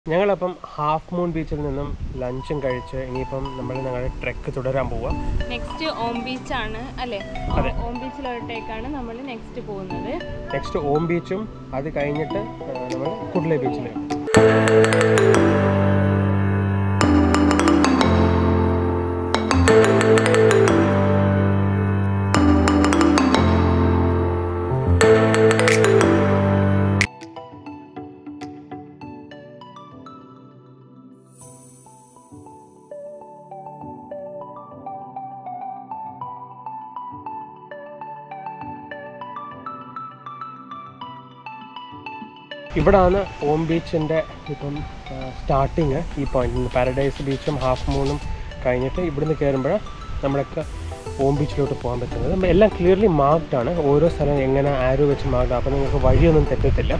ഞങ്ങളപ്പം half moon ബീച്ചിൽ നിന്നും ലഞ്ചും കഴിച്ച് ഇനിയിപ്പം നമ്മൾ ഞങ്ങളുടെ ട്രെക്ക് തുടരാൻ പോവാം നെക്സ്റ്റ് ഓം ബീച്ച് ആണ് അല്ലേ അതെ. ഓം ബീച്ചിലോട്ടേക്കാണ് നമ്മൾ നെക്സ്റ്റ് പോകുന്നത് നെക്സ്റ്റ് ഓം ബീച്ചും അത് കഴിഞ്ഞിട്ട് നമ്മൾ കുഡ്ലെ ബീച്ചിൽ ഇവിടാണ് ഓം ബീച്ചിൻ്റെ ഇപ്പം സ്റ്റാർട്ടിങ് ഈ പോയിന്റിൽ പാരഡൈസ് ബീച്ചും ഹാഫ് മൂണും കഴിഞ്ഞിട്ട് ഇവിടുന്ന് കയറുമ്പോൾ നമ്മളൊക്കെ ഓം ബീച്ചിലോട്ട് പോകാൻ പറ്റുന്നത് നമ്മ- എല്ലാം ക്ലിയർലി മാർക്ഡ് ആണ് ഓരോ സ്ഥലം എങ്ങനെ ആരോ വെച്ച് മാർക്ഡ് അപ്പോൾ നിങ്ങൾക്ക് വഴിയൊന്നും തെറ്റത്തില്ല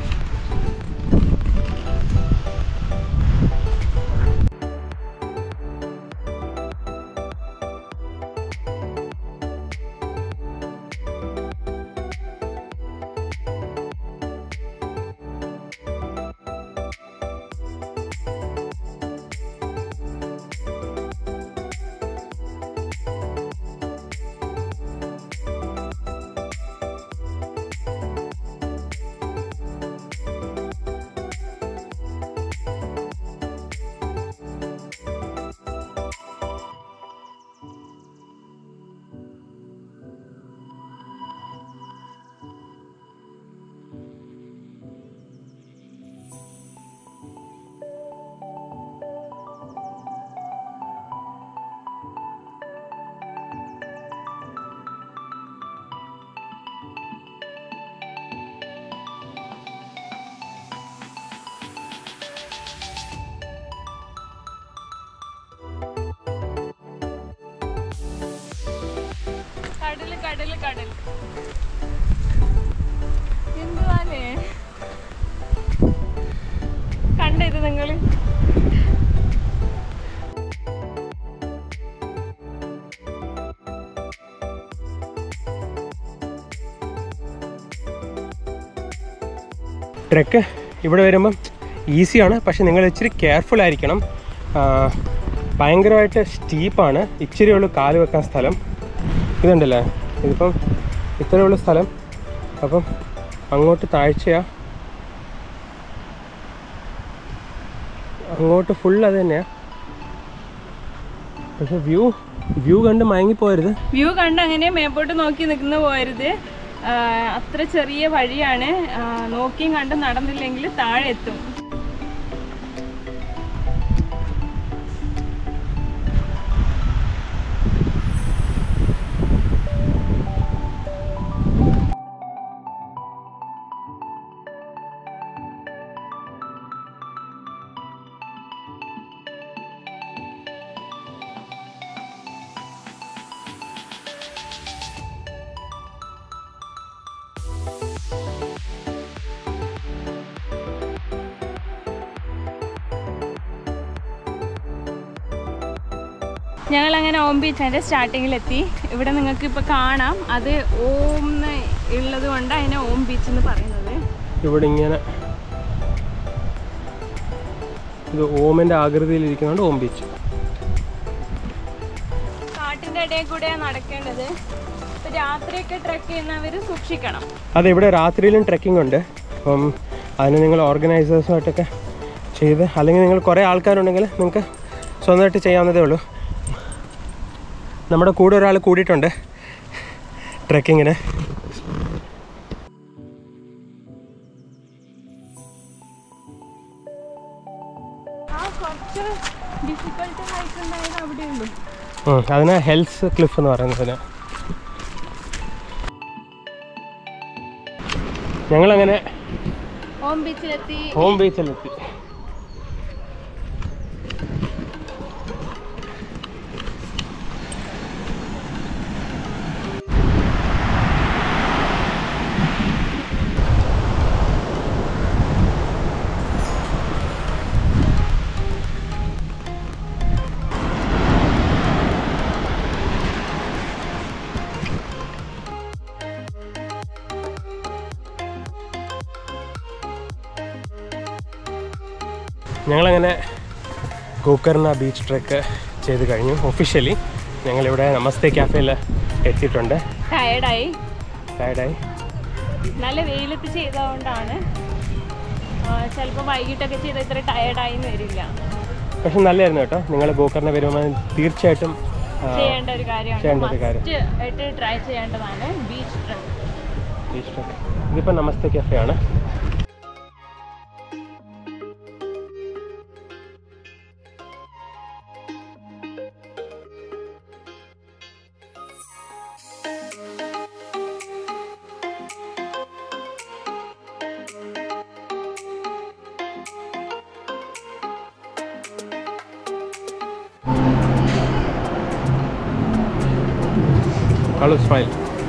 കടല് കടല് കടല് എന്തുവാലേ കണ്ടത് നിങ്ങള് ട്രെക്ക് ഇവിടെ വരുമ്പം ഈസിയാണ് പക്ഷെ നിങ്ങൾ ഇച്ചിരി കെയർഫുൾ ആയിരിക്കണം ആ, ഭയങ്കരമായിട്ട് സ്റ്റീപ്പാണ് ഇച്ചിരി ഉള്ളൂ കാല് വെക്കാൻ സ്ഥലം ഇതുണ്ടല്ലേ ഇതിപ്പം ഇത്രയേ ഉള്ളൂ സ്ഥലം അപ്പം അങ്ങോട്ട് താഴ്ചയാ അങ്ങോട്ട് ഫുൾ അത് തന്നെയാ പക്ഷെ വ്യൂ വ്യൂ കണ്ട് മയങ്ങിപ്പോരുത് വ്യൂ കണ്ട് അങ്ങനെ മേപ്പോട്ട് നോക്കി നിൽക്കുന്ന പോരുത് ആ, അത്ര ചെറിയ വഴിയാണ് ആ, നോക്കിയും കണ്ട് നടന്നില്ലെങ്കിൽ താഴെ എത്തും ഞങ്ങൾ അങ്ങനെ ഓം ബീച്ചിൻ്റെ സ്റ്റാർട്ടിങ്ങിലെത്തി ഇവിടെ നിങ്ങൾക്ക് ഇപ്പോൾ കാണാം അത് ഓം എന്ന് ഉള്ളത് കൊണ്ട് അതിനെ ഓം ബീച്ച് എന്ന് പറയുന്നത് ഇവിടെ ഇങ്ങനെ ഇത് ഓമിൻ്റെ ആകൃതിയിൽ ഇരിക്കുന്നതുകൊണ്ട് ഓം ബീച്ച് കാട്ടിൻ്റെ ഇടയിൽ കൂടെ നടക്കേണ്ടത് ഇപ്പം രാത്രിയൊക്കെ ട്രക്ക് ചെയ്യുന്നവർ സൂക്ഷിക്കണം അതെ ഇവിടെ രാത്രിയിലും ട്രെക്കിംഗ് ഉണ്ട് അപ്പം അതിന് നിങ്ങൾ ഓർഗനൈസേഴ്സുമായിട്ടൊക്കെ ചെയ്ത് അല്ലെങ്കിൽ നിങ്ങൾ കുറേ ആൾക്കാരുണ്ടെങ്കിൽ നിങ്ങൾക്ക് സ്വന്തമായിട്ട് ചെയ്യാവുന്നതേ ഉള്ളൂ നമ്മുടെ കൂടെ ഒരാൾ കൂടിയിട്ടുണ്ട് ട്രെക്കിങ്ങിന് ആ കുറച്ച് ഡിഫിക്കൽട്ട് ഹൈക്ക് ഉണ്ടായത് അവിടെ ഉള്ളൂ ഉം, അതിന് ഹെൽസ് ക്ലിഫ് എന്ന് പറയുന്നതിന് ഞങ്ങളങ്ങനെ ഓം ബീച്ചിലെത്തി ഹോം ബീച്ചിലെത്തി ഞങ്ങളങ്ങനെ ഗോകർണ ബീച്ച് ട്രെക്ക് ചെയ്ത് കഴിഞ്ഞു ഒഫീഷ്യലി ഞങ്ങളിവിടെ നമസ്തേ ക്യാഫേയിൽ എത്തിയിട്ടുണ്ട് ടയർഡായി ടയർഡായി നല്ല വെയിലത്ത് ചെയ്തതുകൊണ്ടാണ് ചിലപ്പോൾ വൈകിട്ടൊക്കെ ചെയ്ത ഇത്ര ടയർഡായി വരില്ല പക്ഷെ നല്ലതായിരുന്നു കേട്ടോ നിങ്ങൾ ഗോകർണ വരുമ്പോൾ തീർച്ചയായിട്ടും ആ, ചെയ്യേണ്ട ഒരു കാര്യമാണ് ചെയ്യേണ്ട ഒരു കാര്യം. Must ആയിട്ട് ട്രൈ ചെയ്യേണ്ടതാണ് ബീച്ച് ട്രിപ്പ് ബീച്ച് ട്രെക്ക് ഇതിപ്പോൾ നമസ്തേ ക്യാഫേ ആണ് Hello, smile.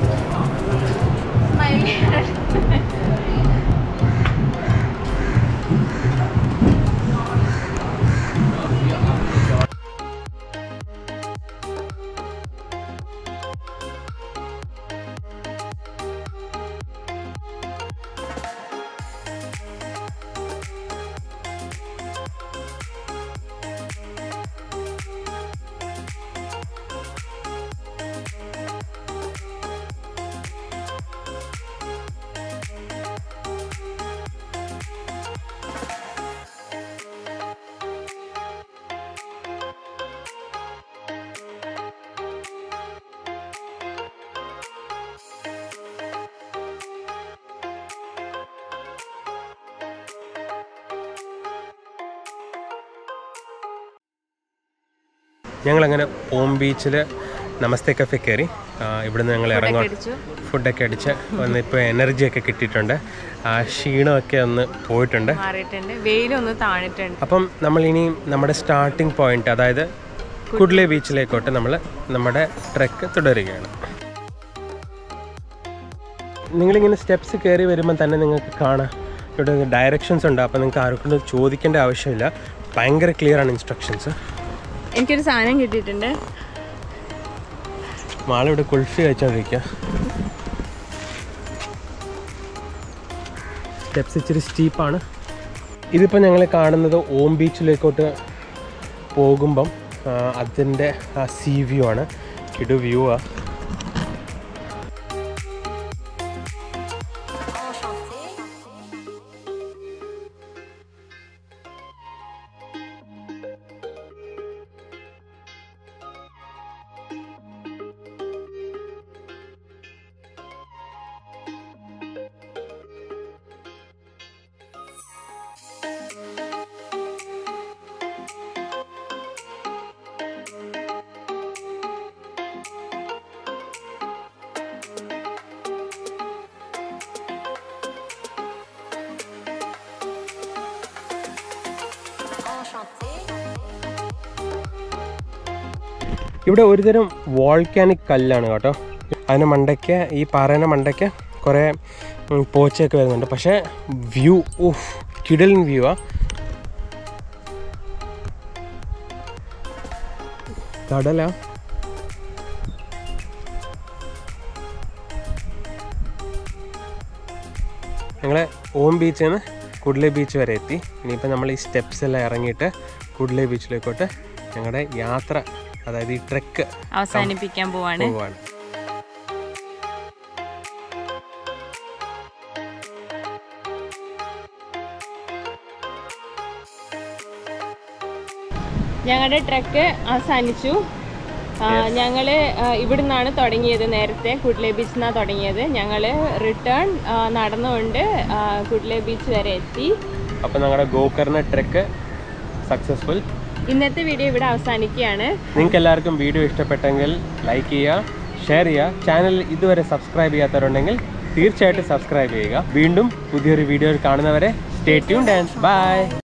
ഞങ്ങളങ്ങനെ ഓം ബീച്ചിൽ നമസ്തേ കഫേ കയറി ആ, ഇവിടുന്ന് ഞങ്ങൾ ഇറങ്ങാൻ അടിച്ചു ഫുഡൊക്കെ അടിച്ച് വന്ന് ഇപ്പോൾ എനർജിയൊക്കെ കിട്ടിയിട്ടുണ്ട് ആ ക്ഷീണമൊക്കെ ഒന്ന് പോയിട്ടുണ്ട് മാറിയിട്ടുണ്ട് വെയിലൊന്ന് താണിട്ടുണ്ട് അപ്പം നമ്മൾ ഇനി നമ്മുടെ സ്റ്റാർട്ടിംഗ് പോയിന്റ് അതായത് കുഡ്ലെ ബീച്ചിലേക്കോട്ട് നമ്മൾ നമ്മുടെ ട്രെക്ക് തുടരുകയാണ് നിങ്ങളിങ്ങനെ സ്റ്റെപ്സ് കയറി വരുമ്പോൾ തന്നെ നിങ്ങൾക്ക് കാണാം ഇവിടെ ഡയറക്ഷൻസ് ഉണ്ട് അപ്പോൾ നിങ്ങൾക്ക് ആർക്കൊന്നും ചോദിക്കേണ്ട ആവശ്യമില്ല ഭയങ്കര ക്ലിയർ ആണ് ഇൻസ്ട്രക്ഷൻസ് എനിക്കൊരു സാധനം കിട്ടിയിട്ടുണ്ട് മാളിവിടെ കുൾഫി കഴിച്ചോണ്ടിരിക്കുക സ്റ്റെപ്സ് ഇച്ചിരി സ്റ്റീപ്പാണ് ഇതിപ്പോൾ ഞങ്ങൾ കാണുന്നത് ഓം ബീച്ചിലേക്കോട്ട് പോകുമ്പം ആ, അതിൻ്റെ ആ സീ വ്യൂ ആണ് കിടു വ്യൂ ആ ഇവിടെ ഒരുതരം വോൾക്കാനിക് കല്ലാണ് കേട്ടോ അതിന് മണ്ടയ്ക്ക് ഈ പാറേൻ്റെ മണ്ടയ്ക്ക് കുറേ ഉം, പോച്ചയൊക്കെ വരുന്നുണ്ട് പക്ഷേ വ്യൂ ഓഫ് കിടലിൻ വ്യൂ ആ കടലാ ഞങ്ങൾ ഓം ബീച്ചിൽ നിന്ന് കുഡ്ലെ ബീച്ച് വരെ എത്തി ഇനിയിപ്പോൾ നമ്മൾ ഈ സ്റ്റെപ്സ് എല്ലാം ഇറങ്ങിയിട്ട് കുഡ്ലെ ബീച്ചിലേക്കോട്ട് ഞങ്ങളുടെ യാത്ര അതായത് ഈ ട്രെക്ക് അവസാനിപ്പിക്കാൻ പോവാണ് പോവാണ് ഞങ്ങളുടെ ട്രക്ക് അവസാനിച്ചു ആ, ഞങ്ങള് ആ, ഇവിടുന്നാണ് തുടങ്ങിയത് നേരത്തെ കുഡ്ലെ ബീച്ചിൽ നിന്നാണ് തുടങ്ങിയത് ഞങ്ങൾ റിട്ടേൺ നടന്നുകൊണ്ട് ആ, കുഡ്ലെ ബീച്ച് വരെ എത്തി അപ്പോൾ ഞങ്ങളുടെ ഗോകർണ ട്രെക്ക് സക്സസ്ഫുൾ ഇന്നത്തെ വീഡിയോ ഇവിടെ അവസാനിക്കുകയാണ് നിങ്ങൾക്ക് എല്ലാവർക്കും വീഡിയോ ഇഷ്ടപ്പെട്ടെങ്കിൽ ലൈക്ക് ചെയ്യുക ഷെയർ ചെയ്യുക ചാനൽ ഇതുവരെ സബ്സ്ക്രൈബ് ചെയ്യാത്തവരുണ്ടെങ്കിൽ തീർച്ചയായിട്ടും സബ്സ്ക്രൈബ് ചെയ്യുക വീണ്ടും പുതിയൊരു വീഡിയോയിൽ കാണുന്നവരെ സ്റ്റേ ട്യൂൺ ഡാൻസ് ബൈ